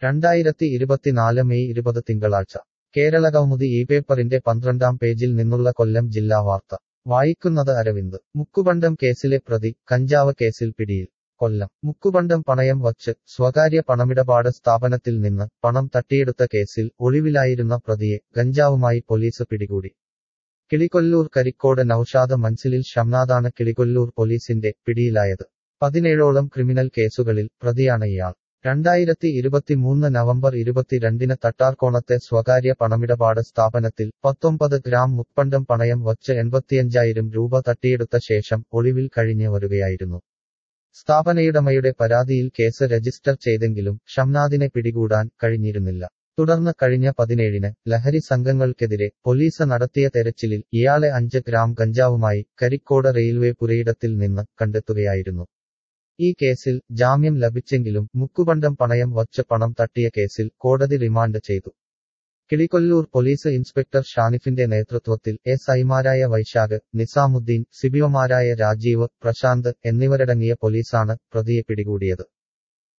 രണ്ടായിരത്തി ഇരുപത്തിനാല് മെയ് ഇരുപത് തിങ്കളാഴ്ച കേരള കൗമുദി ഈ പേപ്പറിന്റെ പന്ത്രണ്ടാം പേജിൽ നിന്നുള്ള കൊല്ലം ജില്ലാ വാർത്ത വായിക്കുന്നത് അരവിന്ദ് മുക്കുബണ്ടം കേസിലെ പ്രതി കഞ്ചാവ് കേസിൽ പിടിയിൽ കൊല്ലം മുക്കുബണ്ടം പണയം വച്ച് സ്വകാര്യ പണമിടപാട് സ്ഥാപനത്തിൽ നിന്ന് പണം തട്ടിയെടുത്ത കേസിൽ ഒളിവിലായിരുന്ന പ്രതിയെ ഗഞ്ചാവുമായി പോലീസ് പിടികൂടി കിളികൊല്ലൂർ കരിക്കോട് നൌഷാദ് മൻസിലിൽ ഷംനാദാണ് കിളികൊല്ലൂർ പോലീസിന്റെ പിടിയിലായത് പതിനേഴോളം ക്രിമിനൽ കേസുകളിൽ പ്രതിയാണ് ഇയാൾ രണ്ടായിരത്തി ഇരുപത്തിമൂന്ന് നവംബർ ഇരുപത്തിരണ്ടിന് തട്ടാർക്കോണത്തെ സ്വകാര്യ പണമിടപാട് സ്ഥാപനത്തിൽ പത്തൊമ്പത് ഗ്രാം മുപ്പണ്ടം പണയം വച്ച് എൺപത്തിയഞ്ചായിരം രൂപ തട്ടിയെടുത്ത ശേഷം ഒളിവിൽ കഴിഞ്ഞ് വരുകയായിരുന്നു സ്ഥാപനയുടമയുടെ പരാതിയിൽ കേസ് രജിസ്റ്റർ ചെയ്തെങ്കിലും ഷംനാദിനെ പിടികൂടാൻ കഴിഞ്ഞിരുന്നില്ല തുടർന്ന് കഴിഞ്ഞ പതിനേഴിന് ലഹരി സംഘങ്ങൾക്കെതിരെ പോലീസ് നടത്തിയ തെരച്ചിലിൽ ഇയാളെ അഞ്ച് ഗ്രാം ഗഞ്ചാവുമായി കരിക്കോട് റെയിൽവേ പുരയിടത്തിൽ നിന്ന് കണ്ടെത്തുകയായിരുന്നു ഈ കേസിൽ ജാമ്യം ലഭിച്ചെങ്കിലും മുക്കുബണ്ടം പണയം വച്ച് പണം തട്ടിയ കേസിൽ കോടതി റിമാൻഡ് ചെയ്തു കിളികൊല്ലൂർ പോലീസ് ഇൻസ്പെക്ടർ ഷാനിഫിന്റെ നേതൃത്വത്തിൽ എസ് ഐമാരായ വൈശാഖ് നിസാമുദ്ദീൻ സിബിഒമാരായ രാജീവ് പ്രശാന്ത് എന്നിവരടങ്ങിയ പോലീസാണ് പ്രതിയെ പിടികൂടിയത്